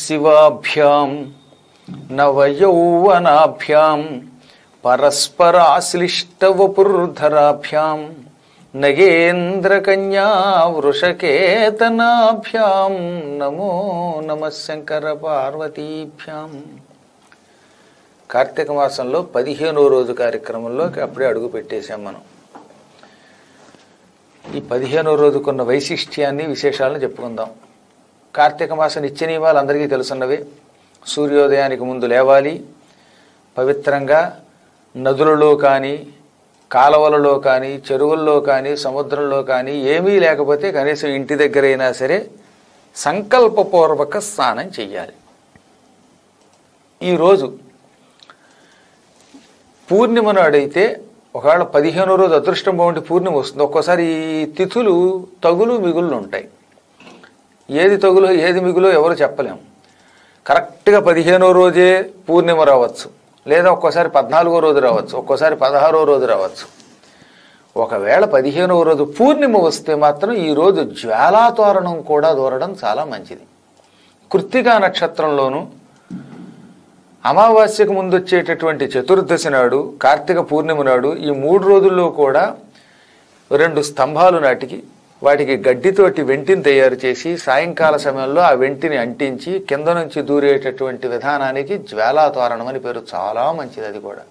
శివాభ్యాం నవయౌవనాభ్యాం పరస్పరాశ్లిష్టవపుర్ధరాభ్యాం నగేంద్రకన్యా వృషకేతనాభ్యాం నమో నమ శంకర పార్వతీభ్యాం కార్తీక మాసంలో పదిహేనో రోజు కార్యక్రమంలోకి అప్పుడే అడుగు పెట్టేశాం మనం ఈ పదిహేనో రోజుకున్న వైశిష్ట్యాన్ని విశేషాలను చెప్పుకుందాం కార్తీక మాస నిత్య నియమాలు అందరికీ తెలుసున్నవే సూర్యోదయానికి ముందు లేవాలి పవిత్రంగా నదులలో కానీ కాలవలలో కానీ చెరువుల్లో కానీ సముద్రంలో కానీ ఏమీ లేకపోతే కనీసం ఇంటి దగ్గరైనా సరే సంకల్పపూర్వక స్నానం చెయ్యాలి ఈరోజు పూర్ణిమ నాడైతే ఒకవేళ పదిహేనో రోజు అదృష్టం బాగుంటే పూర్ణిమ వస్తుంది ఒక్కోసారి ఈ తిథులు తగులు మిగుళ్ళు ఉంటాయి ఏది తగులో ఏది మిగులో ఎవరు చెప్పలేం కరెక్ట్గా పదిహేనో రోజే పూర్ణిమ రావచ్చు లేదా ఒక్కోసారి పద్నాలుగో రోజు రావచ్చు ఒక్కోసారి పదహారో రోజు రావచ్చు ఒకవేళ పదిహేనవ రోజు పూర్ణిమ వస్తే మాత్రం ఈ రోజు జ్వాలాతోరణం కూడా దూరడం చాలా మంచిది కృత్తికా నక్షత్రంలోను అమావాస్యకు ముందు వచ్చేటటువంటి చతుర్దశి నాడు కార్తీక పూర్ణిమ నాడు ఈ మూడు రోజుల్లో కూడా రెండు స్తంభాలు నాటికి వాటికి గడ్డితోటి వెంటిని తయారు చేసి సాయంకాల సమయంలో ఆ వెంటిని అంటించి కింద నుంచి దూరేటటువంటి విధానానికి జ్వాలాతోరణం అని పేరు చాలా మంచిది అది కూడా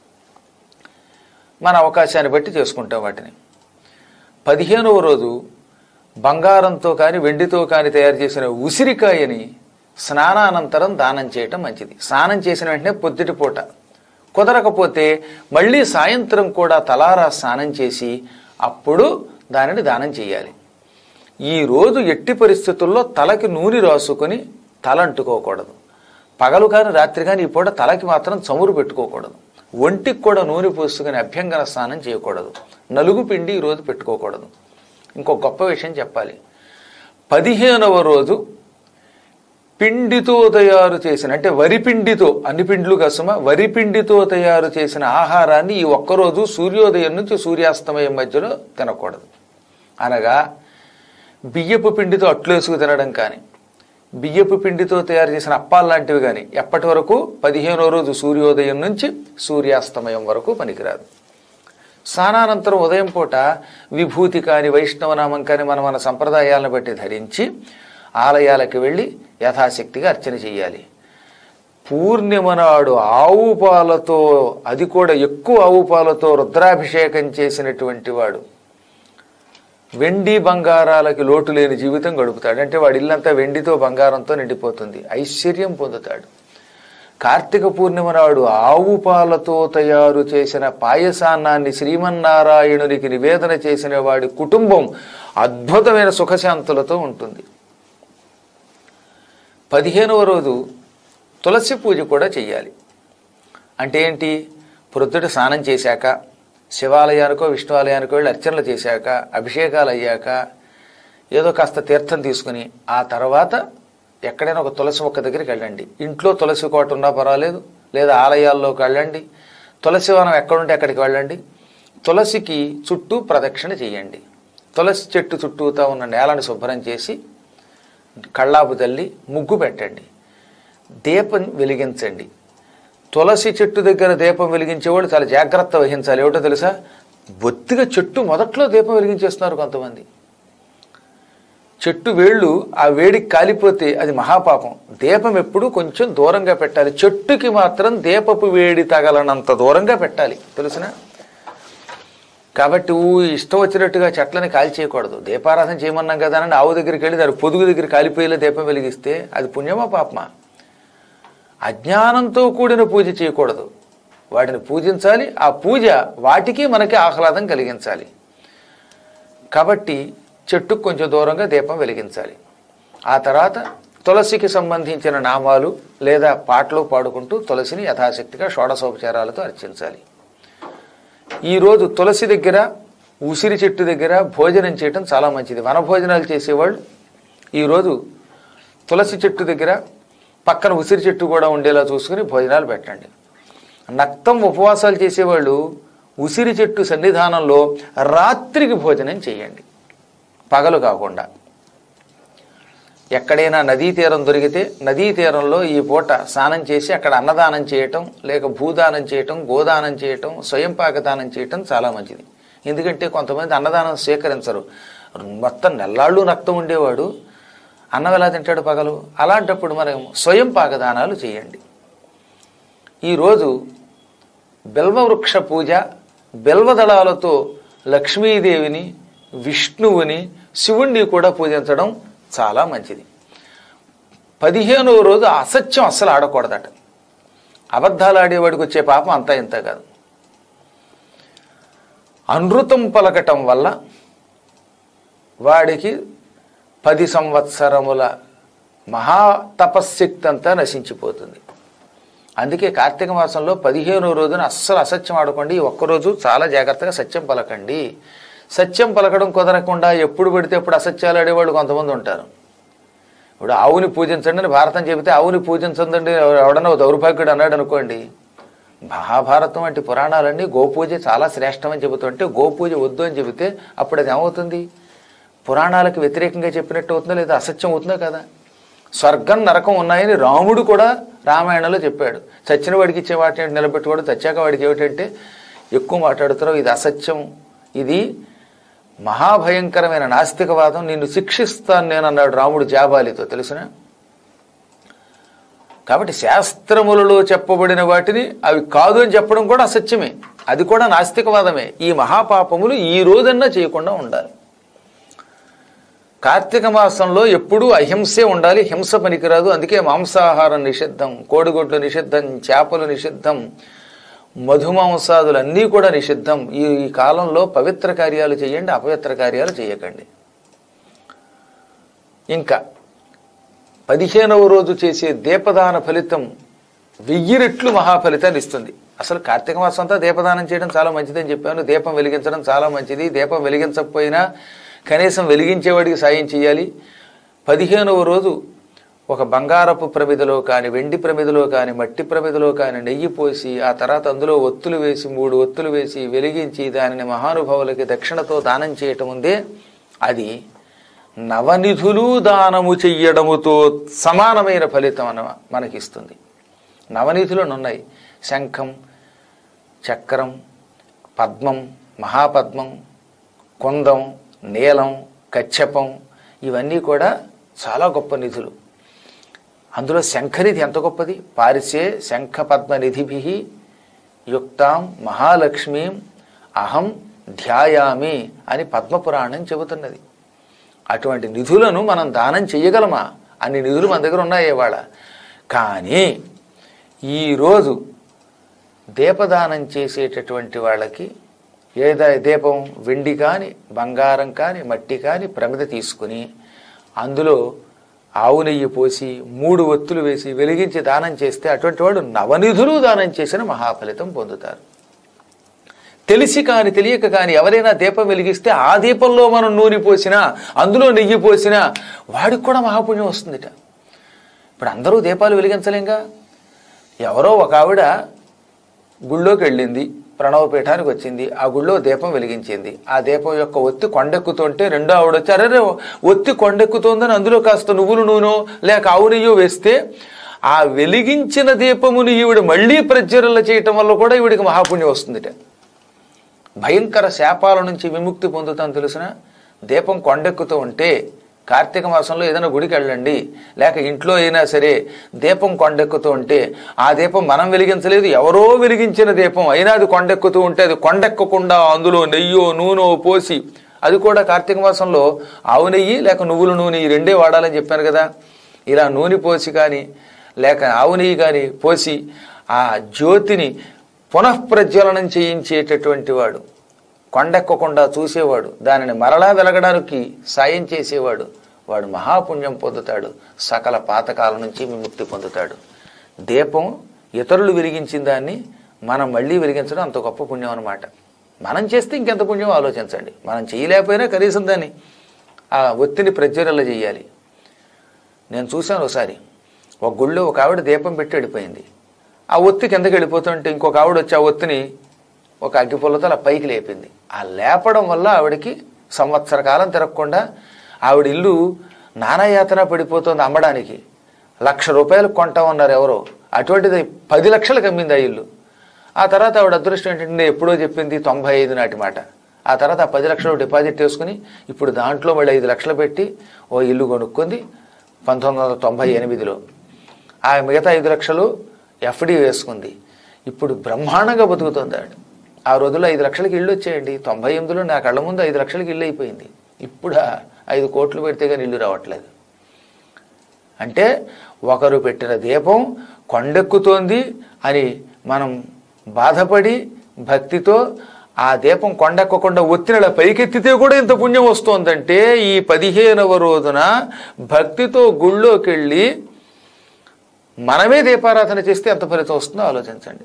మన అవకాశాన్ని బట్టి చేసుకుంటాం వాటిని పదిహేనవ రోజు బంగారంతో కానీ వెండితో కానీ తయారు చేసిన ఉసిరికాయని స్నానానంతరం దానం చేయటం మంచిది స్నానం చేసిన వెంటనే పొద్దుటి పూట కుదరకపోతే మళ్ళీ సాయంత్రం కూడా తలారా స్నానం చేసి అప్పుడు దానిని దానం చేయాలి ఈ రోజు ఎట్టి పరిస్థితుల్లో తలకి నూనె రాసుకొని తల అంటుకోకూడదు పగలు కానీ రాత్రి కానీ ఈ పూట తలకి మాత్రం చమురు పెట్టుకోకూడదు ఒంటికి కూడా నూనె పోసుకుని అభ్యంగన స్నానం చేయకూడదు నలుగు పిండి ఈ రోజు పెట్టుకోకూడదు ఇంకో గొప్ప విషయం చెప్పాలి పదిహేనవ రోజు పిండితో తయారు చేసిన అంటే వరి పిండితో అన్ని పిండ్లు కసుమ వరి పిండితో తయారు చేసిన ఆహారాన్ని ఈ ఒక్కరోజు సూర్యోదయం నుంచి సూర్యాస్తమయం మధ్యలో తినకూడదు అనగా బియ్యపు పిండితో అట్లేసుకు తినడం కానీ బియ్యపు పిండితో తయారు చేసిన అప్పాలు లాంటివి కానీ ఎప్పటి వరకు పదిహేనో రోజు సూర్యోదయం నుంచి సూర్యాస్తమయం వరకు పనికిరాదు స్నానానంతరం ఉదయం పూట విభూతి కాని వైష్ణవనామం కాని మన మన సంప్రదాయాలను బట్టి ధరించి ఆలయాలకు వెళ్ళి యథాశక్తిగా అర్చన చేయాలి పూర్ణిమ నాడు ఆవు పాలతో అది కూడా ఎక్కువ ఆవు పాలతో రుద్రాభిషేకం చేసినటువంటి వాడు వెండి బంగారాలకి లోటు లేని జీవితం గడుపుతాడు అంటే వాడి ఇల్లంతా వెండితో బంగారంతో నిండిపోతుంది ఐశ్వర్యం పొందుతాడు కార్తీక పూర్ణిమ నాడు ఆవు పాలతో తయారు చేసిన పాయసాన్నాన్ని శ్రీమన్నారాయణునికి నివేదన చేసిన వాడి కుటుంబం అద్భుతమైన సుఖశాంతులతో ఉంటుంది పదిహేనవ రోజు తులసి పూజ కూడా చెయ్యాలి అంటే ఏంటి ప్రొద్దుట స్నానం చేశాక శివాలయానికో విష్ణువాలయానికో వెళ్ళి అర్చనలు చేశాక అభిషేకాలు అయ్యాక ఏదో కాస్త తీర్థం తీసుకుని ఆ తర్వాత ఎక్కడైనా ఒక తులసి మొక్క దగ్గరికి వెళ్ళండి ఇంట్లో తులసి కోట ఉన్నా పర్వాలేదు లేదా ఆలయాల్లోకి వెళ్ళండి తులసి వనం ఎక్కడుంటే అక్కడికి వెళ్ళండి తులసికి చుట్టూ ప్రదక్షిణ చేయండి తులసి చెట్టు చుట్టూతా ఉన్న నేలను శుభ్రం చేసి కళ్ళాపు తల్లి ముగ్గు పెట్టండి దీపం వెలిగించండి తులసి చెట్టు దగ్గర దీపం వెలిగించేవాళ్ళు చాలా జాగ్రత్త వహించాలి ఏమిటో తెలుసా బొత్తిగా చెట్టు మొదట్లో దీపం వెలిగించేస్తున్నారు కొంతమంది చెట్టు వేళ్ళు ఆ వేడికి కాలిపోతే అది మహాపాపం దీపం ఎప్పుడు కొంచెం దూరంగా పెట్టాలి చెట్టుకి మాత్రం దీపపు వేడి తగలనంత దూరంగా పెట్టాలి తెలుసునా కాబట్టి ఊ ఇష్టం వచ్చినట్టుగా చెట్లని కాల్చేయకూడదు దీపారాధన చేయమన్నాం కదా అని ఆవు దగ్గరికి వెళ్ళి దాని పొదుగు దగ్గర కాలిపోయేలా దీపం వెలిగిస్తే అది పుణ్యమా పాపమా అజ్ఞానంతో కూడిన పూజ చేయకూడదు వాటిని పూజించాలి ఆ పూజ వాటికి మనకి ఆహ్లాదం కలిగించాలి కాబట్టి చెట్టుకు కొంచెం దూరంగా దీపం వెలిగించాలి ఆ తర్వాత తులసికి సంబంధించిన నామాలు లేదా పాటలు పాడుకుంటూ తులసిని యథాశక్తిగా షోడశోపచారాలతో అర్చించాలి ఈరోజు తులసి దగ్గర ఉసిరి చెట్టు దగ్గర భోజనం చేయటం చాలా మంచిది వనభోజనాలు చేసేవాళ్ళు ఈరోజు తులసి చెట్టు దగ్గర పక్కన ఉసిరి చెట్టు కూడా ఉండేలా చూసుకుని భోజనాలు పెట్టండి నక్తం ఉపవాసాలు చేసేవాళ్ళు ఉసిరి చెట్టు సన్నిధానంలో రాత్రికి భోజనం చేయండి పగలు కాకుండా ఎక్కడైనా నదీ తీరం దొరికితే నదీ తీరంలో ఈ పూట స్నానం చేసి అక్కడ అన్నదానం చేయటం లేక భూదానం చేయటం గోదానం చేయటం స్వయం పాకదానం చేయటం చాలా మంచిది ఎందుకంటే కొంతమంది అన్నదానం స్వీకరించరు మొత్తం నెల్లాళ్ళు రక్తం ఉండేవాడు అన్నం ఎలా తింటాడు పగలు అలాంటప్పుడు మనం స్వయం పాకదానాలు చేయండి ఈరోజు బిల్వవృక్ష పూజ బిల్వదళాలతో లక్ష్మీదేవిని విష్ణువుని శివుణ్ణి కూడా పూజించడం చాలా మంచిది పదిహేనవ రోజు అసత్యం అస్సలు ఆడకూడదట అబద్ధాలు ఆడేవాడికి వచ్చే పాపం అంతా ఇంత కాదు అనృతం పలకటం వల్ల వాడికి పది సంవత్సరముల మహా తపశ్శక్తి అంతా నశించిపోతుంది అందుకే కార్తీక మాసంలో పదిహేనో రోజున అస్సలు అసత్యం ఆడకండి ఈ ఒక్కరోజు చాలా జాగ్రత్తగా సత్యం పలకండి సత్యం పలకడం కుదరకుండా ఎప్పుడు పెడితే ఎప్పుడు అసత్యాలు ఆడేవాళ్ళు కొంతమంది ఉంటారు ఇప్పుడు ఆవుని పూజించండి అని భారతం చెబితే ఆవుని పూజించండి ఎవడన్నా ఓ దౌర్భాగ్యుడు అన్నాడు అనుకోండి మహాభారతం వంటి పురాణాలన్నీ గోపూజ చాలా శ్రేష్టమని చెబుతుంటే గోపూజ వద్దు అని చెబితే అప్పుడు అది ఏమవుతుంది పురాణాలకు వ్యతిరేకంగా చెప్పినట్టు అవుతుందో లేదా అసత్యం అవుతుందో కదా స్వర్గం నరకం ఉన్నాయని రాముడు కూడా రామాయణంలో చెప్పాడు చచ్చిన వాడికి ఇచ్చే వాటిని నిలబెట్టుకోవడం చచ్చాక వాడికి ఏమిటంటే ఎక్కువ మాట్లాడుతున్నావు ఇది అసత్యం ఇది మహాభయంకరమైన నాస్తికవాదం నిన్ను శిక్షిస్తాను నేను అన్నాడు రాముడు జాబాలితో తెలుసునా కాబట్టి శాస్త్రములలో చెప్పబడిన వాటిని అవి కాదు అని చెప్పడం కూడా అసత్యమే అది కూడా నాస్తికవాదమే ఈ మహాపాపములు ఈ రోజన్నా చేయకుండా ఉండాలి కార్తీక మాసంలో ఎప్పుడూ అహింసే ఉండాలి హింస పనికిరాదు అందుకే మాంసాహారం నిషిద్ధం కోడిగుడ్లు నిషిద్ధం చేపలు నిషిద్ధం మధుమాంసాదులు అన్నీ కూడా నిషిద్ధం ఈ ఈ కాలంలో పవిత్ర కార్యాలు చేయండి అపవిత్ర కార్యాలు చేయకండి ఇంకా పదిహేనవ రోజు చేసే దీపదాన ఫలితం వెయ్యి రెట్లు మహాఫలితాన్ని ఇస్తుంది అసలు కార్తీక మాసం అంతా దీపదానం చేయడం చాలా మంచిదని చెప్పాను దీపం వెలిగించడం చాలా మంచిది దీపం వెలిగించకపోయినా కనీసం వెలిగించేవాడికి సాయం చేయాలి పదిహేనవ రోజు ఒక బంగారపు ప్రమిదలో కానీ వెండి ప్రమిదలో కానీ మట్టి ప్రమిదలో కానీ నెయ్యి పోసి ఆ తర్వాత అందులో ఒత్తులు వేసి మూడు ఒత్తులు వేసి వెలిగించి దానిని మహానుభావులకి దక్షిణతో దానం చేయటం ఉందే అది నవనిధులు దానము చెయ్యడముతో సమానమైన ఫలితం అన మనకిస్తుంది నవనిధులు ఉన్నాయి శంఖం చక్రం పద్మం మహాపద్మం కుందం నీలం కచ్చపం ఇవన్నీ కూడా చాలా గొప్ప నిధులు అందులో శంఖనిధి ఎంత గొప్పది పారిసే శంఖ పద్మ నిధిభి యుక్తాం మహాలక్ష్మీం అహం ధ్యాయామి అని పద్మపురాణం చెబుతున్నది అటువంటి నిధులను మనం దానం చెయ్యగలమా అన్ని నిధులు మన దగ్గర ఉన్నాయి ఇవాళ కానీ ఈరోజు దీపదానం చేసేటటువంటి వాళ్ళకి ఏదా దీపం వెండి కానీ బంగారం కానీ మట్టి కానీ ప్రమిద తీసుకుని అందులో ఆవు నెయ్యి పోసి మూడు ఒత్తులు వేసి వెలిగించి దానం చేస్తే అటువంటి వాడు నవనిధులు దానం చేసిన మహాఫలితం పొందుతారు తెలిసి కాని తెలియక కాని ఎవరైనా దీపం వెలిగిస్తే ఆ దీపంలో మనం నూనె పోసినా అందులో నెయ్యి పోసినా వాడికి కూడా మహాపుణ్యం వస్తుందిట ఇప్పుడు అందరూ దీపాలు వెలిగించలేంగా ఎవరో ఒక ఆవిడ గుళ్ళోకి వెళ్ళింది ప్రణవపీఠానికి వచ్చింది ఆ గుళ్ళో దీపం వెలిగించింది ఆ దీపం యొక్క ఒత్తి కొండెక్కుతుంటే రెండో ఆవిడ వచ్చి అరే ఒత్తి కొండెక్కుతోందని అందులో కాస్త నువ్వులు నూనె లేక ఆవు నెయ్యో వేస్తే ఆ వెలిగించిన దీపముని ఈవిడ మళ్ళీ ప్రజ్వరల చేయటం వల్ల కూడా ఈవిడికి మహాపుణ్యం వస్తుందిట భయంకర శాపాల నుంచి విముక్తి పొందుతాం తెలిసిన దీపం కొండెక్కుతూ ఉంటే కార్తీక మాసంలో ఏదైనా గుడికి వెళ్ళండి లేక ఇంట్లో అయినా సరే దీపం కొండెక్కుతూ ఉంటే ఆ దీపం మనం వెలిగించలేదు ఎవరో వెలిగించిన దీపం అయినా అది కొండెక్కుతూ ఉంటే అది కొండెక్కకుండా అందులో నెయ్యో నూనె పోసి అది కూడా కార్తీక మాసంలో ఆవు నెయ్యి లేక నువ్వుల నూనె ఈ రెండే వాడాలని చెప్పాను కదా ఇలా నూనె పోసి కానీ లేక ఆవు నెయ్యి కానీ పోసి ఆ జ్యోతిని పునఃప్రజ్వలనం చేయించేటటువంటి వాడు కొండెక్కకుండా చూసేవాడు దానిని మరలా వెలగడానికి సాయం చేసేవాడు వాడు మహాపుణ్యం పొందుతాడు సకల పాతకాల నుంచి విముక్తి పొందుతాడు దీపం ఇతరులు వెలిగించిన దాన్ని మనం మళ్ళీ వెలిగించడం అంత గొప్ప పుణ్యం అనమాట మనం చేస్తే ఇంకెంత పుణ్యం ఆలోచించండి మనం చేయలేకపోయినా కనీసం దాన్ని ఆ ఒత్తిని ప్రజ్వరల చేయాలి నేను చూశాను ఒకసారి ఒక గుళ్ళో ఒక ఆవిడ దీపం పెట్టి వెళ్ళిపోయింది ఆ ఒత్తి కిందకి వెళ్ళిపోతుంటే ఇంకొక ఆవిడ వచ్చి ఆ ఒత్తిని ఒక అగ్గిపుల్లతో అలా పైకి లేపింది ఆ లేపడం వల్ల ఆవిడకి సంవత్సర కాలం తిరగకుండా ఆవిడ ఇల్లు నానాయాతన పడిపోతుంది అమ్మడానికి లక్ష రూపాయలు కొంటామన్నారు ఎవరో అటువంటిది పది లక్షలకు అమ్మింది ఆ ఇల్లు ఆ తర్వాత ఆవిడ అదృష్టం ఏంటంటే నేను ఎప్పుడో చెప్పింది తొంభై ఐదు నాటి మాట ఆ తర్వాత ఆ పది లక్షలు డిపాజిట్ చేసుకుని ఇప్పుడు దాంట్లో మళ్ళీ ఐదు లక్షలు పెట్టి ఓ ఇల్లు కొనుక్కుంది పంతొమ్మిది వందల తొంభై ఎనిమిదిలో ఆ మిగతా ఐదు లక్షలు ఎఫ్డి వేసుకుంది ఇప్పుడు బ్రహ్మాండంగా బతుకుతుంది ఆవిడ ఆ రోజుల్లో ఐదు లక్షలకి ఇల్లు వచ్చేయండి తొంభై ఎనిమిదిలో నా కళ్ళ ముందు ఐదు లక్షలకి ఇల్లు అయిపోయింది ఇప్పుడు ఆ ఐదు కోట్లు పెడితే కానీ ఇల్లు రావట్లేదు అంటే ఒకరు పెట్టిన దీపం కొండెక్కుతోంది అని మనం బాధపడి భక్తితో ఆ దీపం కొండెక్కకుండా ఒత్తిడిలా పైకెత్తితే కూడా ఇంత పుణ్యం వస్తోందంటే ఈ పదిహేనవ రోజున భక్తితో గుళ్ళోకి వెళ్ళి మనమే దీపారాధన చేస్తే ఎంత ఫలితం వస్తుందో ఆలోచించండి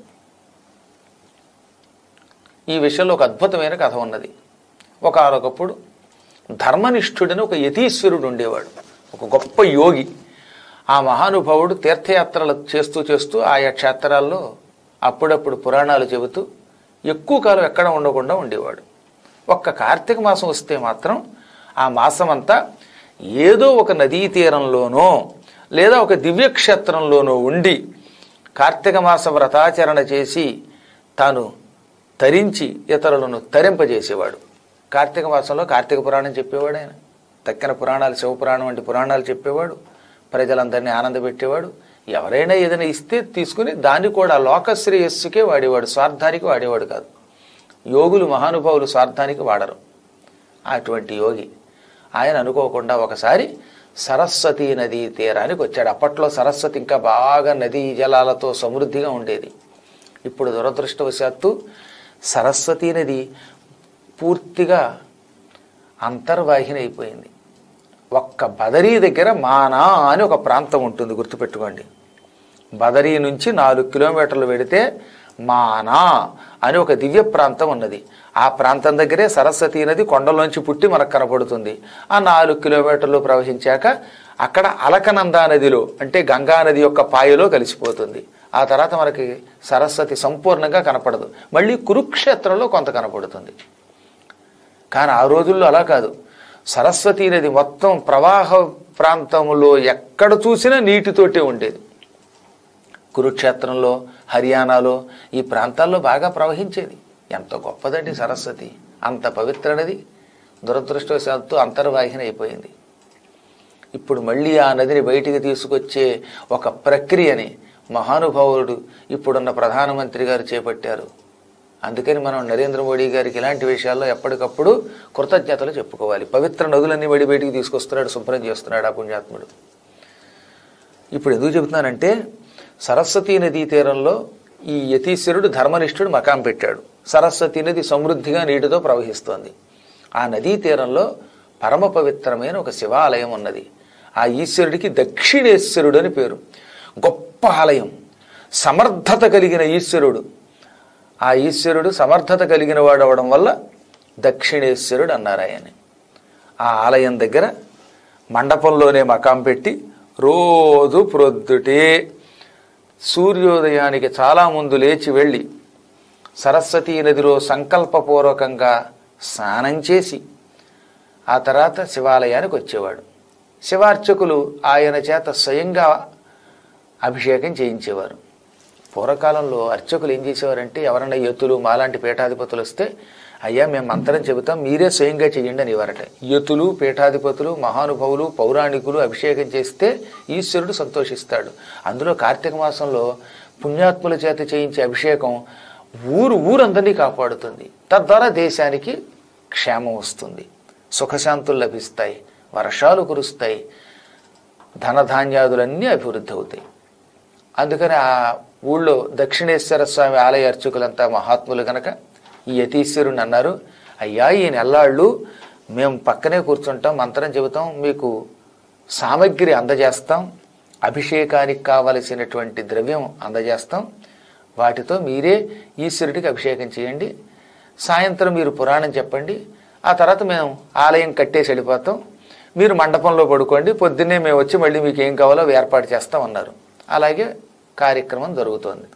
ఈ విషయంలో ఒక అద్భుతమైన కథ ఉన్నది ఒక ఆరొకప్పుడు ధర్మనిష్ఠుడని ఒక యతీశ్వరుడు ఉండేవాడు ఒక గొప్ప యోగి ఆ మహానుభావుడు తీర్థయాత్రలు చేస్తూ చేస్తూ ఆయా క్షేత్రాల్లో అప్పుడప్పుడు పురాణాలు చెబుతూ ఎక్కువ కాలం ఎక్కడ ఉండకుండా ఉండేవాడు ఒక్క కార్తీక మాసం వస్తే మాత్రం ఆ మాసం అంతా ఏదో ఒక నదీ తీరంలోనో లేదా ఒక దివ్యక్షేత్రంలోనో ఉండి కార్తీక మాస వ్రతాచరణ చేసి తాను తరించి ఇతరులను తరింపజేసేవాడు కార్తీక మాసంలో కార్తీక పురాణం చెప్పేవాడు ఆయన తక్కిన పురాణాలు శివపురాణం వంటి పురాణాలు చెప్పేవాడు ప్రజలందరినీ ఆనందపెట్టేవాడు ఎవరైనా ఏదైనా ఇస్తే తీసుకుని దాన్ని కూడా లోకశ్రేయస్సుకే వాడేవాడు స్వార్థానికి వాడేవాడు కాదు యోగులు మహానుభావులు స్వార్థానికి వాడరు అటువంటి యోగి ఆయన అనుకోకుండా ఒకసారి సరస్వతి నదీ తీరానికి వచ్చాడు అప్పట్లో సరస్వతి ఇంకా బాగా నదీ జలాలతో సమృద్ధిగా ఉండేది ఇప్పుడు దురదృష్టవశాత్తు సరస్వతి నది పూర్తిగా అంతర్వాహిని అయిపోయింది ఒక్క బదరీ దగ్గర మానా అని ఒక ప్రాంతం ఉంటుంది గుర్తుపెట్టుకోండి బదరీ నుంచి నాలుగు కిలోమీటర్లు వెడితే మానా అని ఒక దివ్య ప్రాంతం ఉన్నది ఆ ప్రాంతం దగ్గరే సరస్వతీ నది కొండలోంచి పుట్టి మనకు కనపడుతుంది ఆ నాలుగు కిలోమీటర్లు ప్రవహించాక అక్కడ అలకనందా నదిలో అంటే గంగా నది యొక్క పాయలో కలిసిపోతుంది ఆ తర్వాత మనకి సరస్వతి సంపూర్ణంగా కనపడదు మళ్ళీ కురుక్షేత్రంలో కొంత కనపడుతుంది కానీ ఆ రోజుల్లో అలా కాదు సరస్వతీ నది మొత్తం ప్రవాహ ప్రాంతంలో ఎక్కడ చూసినా నీటితోటే ఉండేది కురుక్షేత్రంలో హర్యానాలో ఈ ప్రాంతాల్లో బాగా ప్రవహించేది ఎంత గొప్పదండి సరస్వతి అంత పవిత్ర నది దురదృష్టవశాత్తు అంతర్వాహిని అయిపోయింది ఇప్పుడు మళ్ళీ ఆ నదిని బయటికి తీసుకొచ్చే ఒక ప్రక్రియని మహానుభావుడు ఇప్పుడున్న ప్రధానమంత్రి గారు చేపట్టారు అందుకని మనం నరేంద్ర మోడీ గారికి ఇలాంటి విషయాల్లో ఎప్పటికప్పుడు కృతజ్ఞతలు చెప్పుకోవాలి పవిత్ర నదులన్నీ బడి బయటికి తీసుకొస్తున్నాడు శుభ్రం చేస్తున్నాడు ఆ పుణ్యాత్ముడు ఇప్పుడు ఎందుకు చెబుతున్నానంటే సరస్వతీ నదీ తీరంలో ఈ యతీశ్వరుడు ధర్మనిష్ఠుడు మకాం పెట్టాడు సరస్వతి నది సమృద్ధిగా నీటితో ప్రవహిస్తోంది ఆ నదీ తీరంలో పరమ పవిత్రమైన ఒక శివాలయం ఉన్నది ఆ ఈశ్వరుడికి దక్షిణేశ్వరుడు అని పేరు గొప్ప ఆలయం సమర్థత కలిగిన ఈశ్వరుడు ఆ ఈశ్వరుడు సమర్థత కలిగిన వాడు అవడం వల్ల దక్షిణేశ్వరుడు అన్నారు ఆయన ఆ ఆలయం దగ్గర మండపంలోనే మకాం పెట్టి రోజు ప్రొద్దుటే సూర్యోదయానికి చాలా ముందు లేచి వెళ్ళి సరస్వతీ నదిలో సంకల్పపూర్వకంగా స్నానం చేసి ఆ తర్వాత శివాలయానికి వచ్చేవాడు శివార్చకులు ఆయన చేత స్వయంగా అభిషేకం చేయించేవారు పూర్వకాలంలో అర్చకులు ఏం చేసేవారంటే ఎవరైనా యతులు మాలాంటి పీఠాధిపతులు వస్తే అయ్యా మేము మంత్రం చెబుతాం మీరే స్వయంగా చెయ్యండి అనేవారట యతులు పీఠాధిపతులు మహానుభావులు పౌరాణికులు అభిషేకం చేస్తే ఈశ్వరుడు సంతోషిస్తాడు అందులో కార్తీక మాసంలో పుణ్యాత్ముల చేత చేయించే అభిషేకం ఊరు ఊరందరినీ కాపాడుతుంది తద్వారా దేశానికి క్షేమం వస్తుంది సుఖశాంతులు లభిస్తాయి వర్షాలు కురుస్తాయి ధనధాన్యాదులన్నీ అభివృద్ధి అవుతాయి అందుకని ఆ ఊళ్ళో దక్షిణేశ్వర స్వామి ఆలయ అర్చకులంతా మహాత్ములు గనక ఈ యతీశ్వరుని అన్నారు అయ్యా ఈ నెల్లాళ్ళు మేము పక్కనే కూర్చుంటాం మంత్రం చెబుతాం మీకు సామగ్రి అందజేస్తాం అభిషేకానికి కావలసినటువంటి ద్రవ్యం అందజేస్తాం వాటితో మీరే ఈశ్వరుడికి అభిషేకం చేయండి సాయంత్రం మీరు పురాణం చెప్పండి ఆ తర్వాత మేము ఆలయం కట్టేసి వెళ్ళిపోతాం మీరు మండపంలో పడుకోండి పొద్దున్నే మేము వచ్చి మళ్ళీ మీకు ఏం కావాలో అవి ఏర్పాటు చేస్తాం అన్నారు అలాగే కార్యక్రమం జరుగుతోంది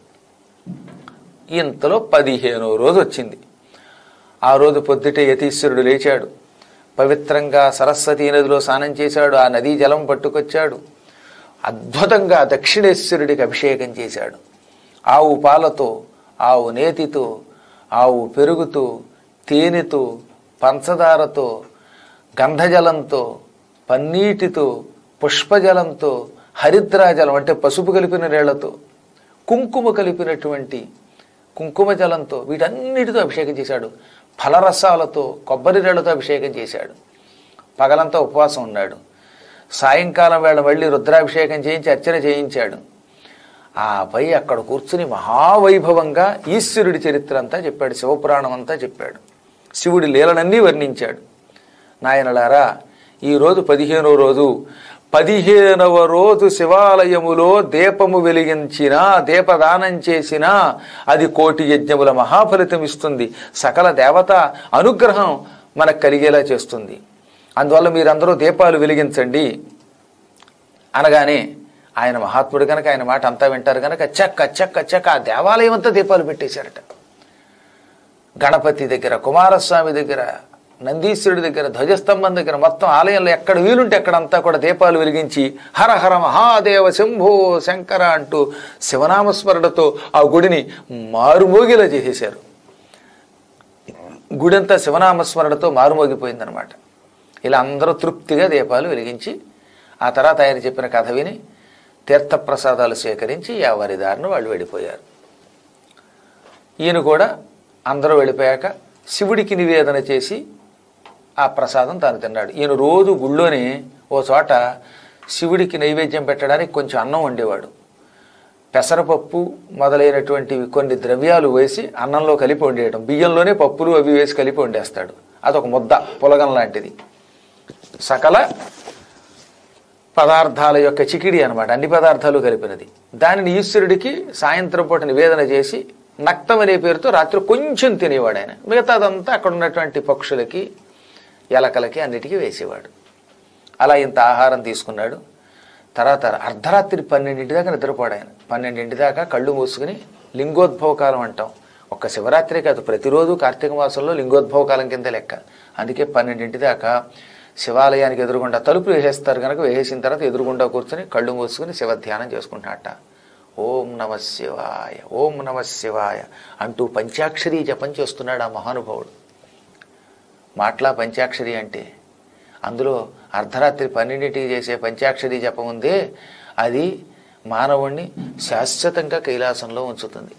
ఇంతలో పదిహేనో రోజు వచ్చింది ఆ రోజు పొద్దుటే యతీశ్వరుడు లేచాడు పవిత్రంగా సరస్వతీ నదిలో స్నానం చేశాడు ఆ నదీ జలం పట్టుకొచ్చాడు అద్భుతంగా దక్షిణేశ్వరుడికి అభిషేకం చేశాడు ఆవు పాలతో ఆవు నేతితో ఆవు పెరుగుతో తేనెతో పంచదారతో గంధజలంతో పన్నీటితో పుష్పజలంతో హరిద్రాజలం అంటే పసుపు కలిపిన నీళ్లతో కుంకుమ కలిపినటువంటి కుంకుమ జలంతో వీటన్నిటితో అభిషేకం చేశాడు ఫలరసాలతో కొబ్బరి నీళ్లతో అభిషేకం చేశాడు పగలంతా ఉపవాసం ఉన్నాడు సాయంకాలం వేళ మళ్ళీ రుద్రాభిషేకం చేయించి అర్చన చేయించాడు ఆపై అక్కడ కూర్చుని మహావైభవంగా ఈశ్వరుడి చరిత్ర అంతా చెప్పాడు శివపురాణం అంతా చెప్పాడు శివుడి లీలనన్నీ వర్ణించాడు నాయనలారా ఈరోజు పదిహేనవ రోజు పదిహేనవ రోజు శివాలయములో దీపము వెలిగించినా దీపదానం చేసినా అది కోటి యజ్ఞముల మహాఫలితం ఇస్తుంది సకల దేవత అనుగ్రహం మనకు కలిగేలా చేస్తుంది అందువల్ల మీరందరూ దీపాలు వెలిగించండి అనగానే ఆయన మహాత్ముడు కనుక ఆయన మాట అంతా వింటారు కనుక చక్క చక్క చక్క ఆ దేవాలయం అంతా దీపాలు పెట్టేశారట గణపతి దగ్గర కుమారస్వామి దగ్గర నందీశ్వరుడి దగ్గర ధ్వజస్తంభం దగ్గర మొత్తం ఆలయంలో ఎక్కడ వీలుంటే అక్కడంతా కూడా దీపాలు వెలిగించి హర హర మహాదేవ శంభో శంకర అంటూ శివనామస్మరణతో ఆ గుడిని మారుమోగేలా చేసేశారు గుడంతా శివనామస్మరణతో మారుమోగిపోయిందనమాట ఇలా అందరూ తృప్తిగా దీపాలు వెలిగించి ఆ తర్వాత ఆయన చెప్పిన కథ విని తీర్థప్రసాదాలు సేకరించి ఎవరి దారిని వాళ్ళు వెళ్ళిపోయారు ఈయన కూడా అందరూ వెళ్ళిపోయాక శివుడికి నివేదన చేసి ఆ ప్రసాదం తాను తిన్నాడు ఈయన రోజు గుళ్ళోని ఓ చోట శివుడికి నైవేద్యం పెట్టడానికి కొంచెం అన్నం వండేవాడు పెసరపప్పు మొదలైనటువంటివి కొన్ని ద్రవ్యాలు వేసి అన్నంలో కలిపి వండేయడం బియ్యంలోనే పప్పులు అవి వేసి కలిపి వండేస్తాడు అదొక ముద్ద పులగం లాంటిది సకల పదార్థాల యొక్క చికిడి అనమాట అన్ని పదార్థాలు కలిపినది దానిని ఈశ్వరుడికి సాయంత్రం పూట నివేదన చేసి నక్తం అనే పేరుతో రాత్రి కొంచెం తినేవాడు ఆయన మిగతాదంతా అక్కడ ఉన్నటువంటి పక్షులకి ఎలకలకి అన్నిటికీ వేసేవాడు అలా ఇంత ఆహారం తీసుకున్నాడు తర్వాత అర్ధరాత్రి పన్నెండింటి దాకా నిద్రపోడు ఆయన పన్నెండింటి దాకా కళ్ళు మూసుకుని లింగోద్భవ కాలం అంటాం ఒక్క శివరాత్రి కాదు ప్రతిరోజు కార్తీక మాసంలో లింగోద్భవ కాలం కింద లెక్క అందుకే పన్నెండింటి దాకా శివాలయానికి ఎదురుగుండా తలుపులు వేసేస్తారు కనుక వేసేసిన తర్వాత ఎదురుగుండా కూర్చొని కళ్ళు మూసుకుని శివ ధ్యానం చేసుకుంటాట ఓం నమ శివాయ ఓం నమ శివాయ అంటూ పంచాక్షరి జపం చేస్తున్నాడు ఆ మహానుభావుడు మాట్లా పంచాక్షరి అంటే అందులో అర్ధరాత్రి పన్నెండింటికి చేసే పంచాక్షరి జపం ఉందే అది మానవుణ్ణి శాశ్వతంగా కైలాసంలో ఉంచుతుంది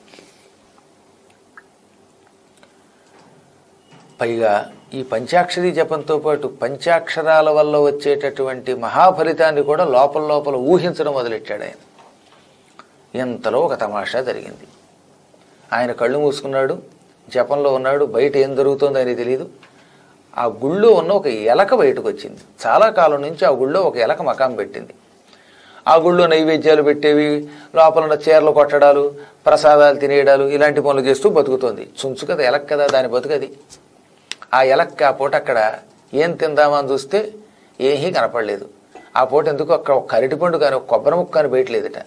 పైగా ఈ పంచాక్షరి జపంతో పాటు పంచాక్షరాల వల్ల వచ్చేటటువంటి మహాఫలితాన్ని కూడా లోపల లోపల ఊహించడం మొదలెట్టాడు ఆయన ఇంతలో ఒక తమాషా జరిగింది ఆయన కళ్ళు మూసుకున్నాడు జపంలో ఉన్నాడు బయట ఏం జరుగుతుందో అని తెలియదు ఆ గుళ్ళో ఉన్న ఒక ఎలక బయటకు వచ్చింది చాలా కాలం నుంచి ఆ గుళ్ళో ఒక ఎలక మకాం పెట్టింది ఆ గుళ్ళో నైవేద్యాలు పెట్టేవి లోపల ఉన్న చీరలు కొట్టడాలు ప్రసాదాలు తినేయడాలు ఇలాంటి పనులు చేస్తూ బతుకుతోంది చుంచు కదా ఎలక కదా దాని బతుకది ఆ ఎలక్క ఆ పూట అక్కడ ఏం తిందామని చూస్తే ఏమీ కనపడలేదు ఆ పూట ఎందుకు అక్కడ ఒక అరటిపండు కానీ ఒక కొబ్బరి ముక్క కానీ బయటలేదట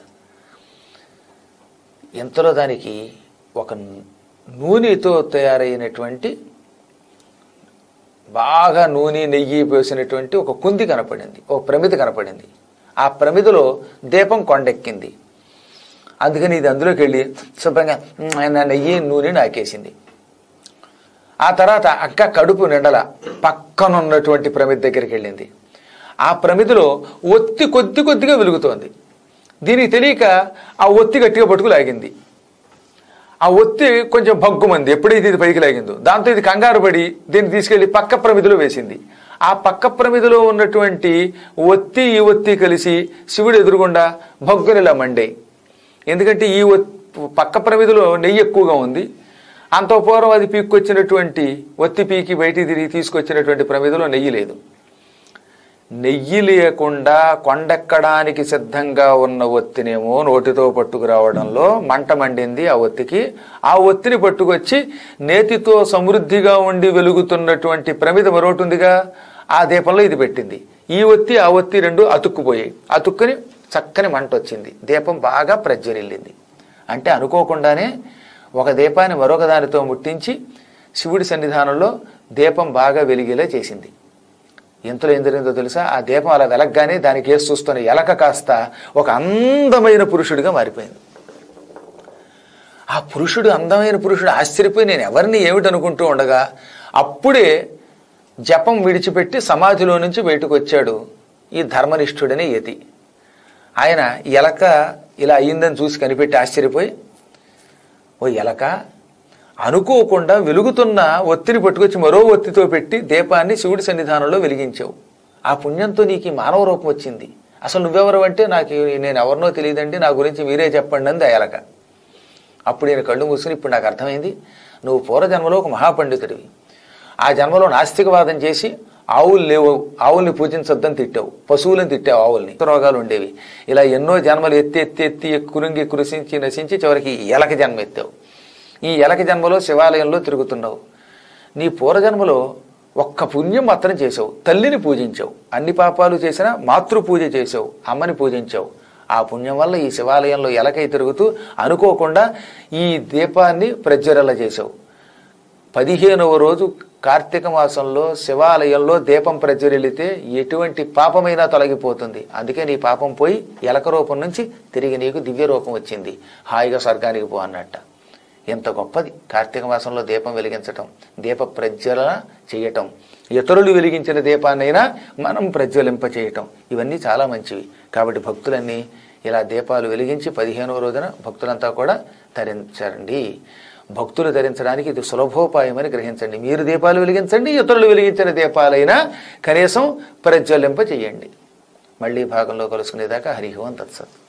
ఇంతలో దానికి ఒక నూనెతో తయారైనటువంటి బాగా నూనె నెయ్యి పోసినటువంటి ఒక కుంది కనపడింది ఒక ప్రమిద కనపడింది ఆ ప్రమిదలో దీపం కొండెక్కింది అందుకని ఇది అందులోకి వెళ్ళి శుభ్రంగా "మ్, నా నెయ్యి నూనె నాకేసింది ఆ తర్వాత అక్క కడుపు నిండల పక్కనున్నటువంటి ప్రమిద దగ్గరికి వెళ్ళింది ఆ ప్రమిదిలో ఒత్తి కొద్ది కొద్దిగా వెలుగుతోంది దీనికి తెలియక ఆ ఒత్తి గట్టిగా పట్టుకు లాగింది ఆ ఒత్తి కొంచెం భగ్గుమంది ఎప్పుడైతే ఇది పైకి లాగిందో దాంతో ఇది కంగారు పడి దీన్ని తీసుకెళ్లి పక్క ప్రమిదిలో వేసింది ఆ పక్క ప్రమిదిలో ఉన్నటువంటి ఒత్తి ఈ ఒత్తి కలిసి శివుడు ఎదురుగుండా భగ్గునిలా మండాయి ఎందుకంటే ఈ ఒత్- పక్క ప్రమిదిలో నెయ్యి ఎక్కువగా ఉంది అంత పూర్వం అది పీక్కొచ్చినటువంటి ఒత్తి పీకి బయటికి తిరిగి తీసుకొచ్చినటువంటి ప్రమిదిలో నెయ్యి లేదు నెయ్యి లేకుండా కొండెక్కడానికి సిద్ధంగా ఉన్న ఒత్తినేమో నోటితో పట్టుకురావడంలో మంట మండింది ఆ ఒత్తికి ఆ ఒత్తిని పట్టుకొచ్చి నేతితో సమృద్ధిగా ఉండి వెలుగుతున్నటువంటి ప్రమిద మరొకటి ఉందిగా ఆ దీపంలో ఇది పెట్టింది ఈ ఒత్తి ఆ ఒత్తి రెండు అతుక్కుపోయాయి అతుక్కుని చక్కని మంట వచ్చింది దీపం బాగా ప్రజ్వరిల్లింది అంటే అనుకోకుండానే ఒక దీపాన్ని మరొక దానితో ముట్టించి శివుడి సన్నిధానంలో దీపం బాగా వెలిగేలా చేసింది ఇంతలో ఏం జరిగిందో తెలుసా ఆ దీపం అలా వెలగగానే దానికి వేసి చూస్తున్న ఎలక కాస్త ఒక అందమైన పురుషుడిగా మారిపోయింది ఆ పురుషుడు అందమైన పురుషుడు ఆశ్చర్యపోయి నేను ఎవరిని ఏమిటనుకుంటూ ఉండగా అప్పుడే జపం విడిచిపెట్టి సమాధిలో నుంచి బయటకు వచ్చాడు ఈ ధర్మనిష్ఠుడనే యతి ఆయన ఎలక ఇలా అయ్యిందని చూసి కనిపెట్టి ఆశ్చర్యపోయి ఓ ఎలక అనుకోకుండా వెలుగుతున్న ఒత్తిని పట్టుకొచ్చి మరో ఒత్తితో పెట్టి దీపాన్ని శివుడి సన్నిధానంలో వెలిగించావు ఆ పుణ్యంతో నీకు ఈ మానవ రూపం వచ్చింది అసలు నువ్వెవరు అంటే నాకు నేను ఎవరినో తెలియదండి నా గురించి మీరే చెప్పండి అంది ఆ ఎలక అప్పుడు నేను కళ్ళు మూసుకుని ఇప్పుడు నాకు అర్థమైంది నువ్వు పూర్వజన్మలో ఒక మహాపండితుడివి ఆ జన్మలో నాస్తికవాదం చేసి ఆవులు లేవు ఆవుల్ని పూజించొద్దని తిట్టావు పశువులను తిట్టావు ఆవుల్ని రోగాలు ఉండేవి ఇలా ఎన్నో జన్మలు ఎత్తి ఎత్తి ఎత్తి కురింగి కురిసించి నశించి చివరికి ఈ ఎలక జన్మ ఎత్తావు ఈ ఎలక జన్మలో శివాలయంలో తిరుగుతున్నావు నీ పూర్వజన్మలో ఒక్క పుణ్యం మాత్రం చేసావు తల్లిని పూజించావు అన్ని పాపాలు చేసినా మాతృ పూజ చేసావు అమ్మని పూజించావు ఆ పుణ్యం వల్ల ఈ శివాలయంలో ఎలకై తిరుగుతూ అనుకోకుండా ఈ దీపాన్ని ప్రజ్వరల చేసావు పదిహేనవ రోజు కార్తీక మాసంలో శివాలయంలో దీపం ప్రజ్వరిల్లితే ఎటువంటి పాపమైనా తొలగిపోతుంది అందుకే నీ పాపం పోయి ఎలక రూపం నుంచి తిరిగి నీకు దివ్య రూపం వచ్చింది హాయిగా స్వర్గానికి పో అన్నట్ట ఎంత గొప్పది కార్తీక మాసంలో దీపం వెలిగించటం దీప ప్రజ్వలన చేయటం ఇతరులు వెలిగించిన దీపాన్నైనా మనం ప్రజ్వలింప చేయటం ఇవన్నీ చాలా మంచివి కాబట్టి భక్తులన్నీ ఇలా దీపాలు వెలిగించి పదిహేనవ రోజున భక్తులంతా కూడా తరించండి భక్తులు ధరించడానికి ఇది సులభోపాయమని గ్రహించండి మీరు దీపాలు వెలిగించండి ఇతరులు వెలిగించిన దీపాలైనా కనీసం ప్రజ్వలింప చేయండి మళ్ళీ భాగంలో కలుసుకునేదాకా హరి ఓం తత్సత్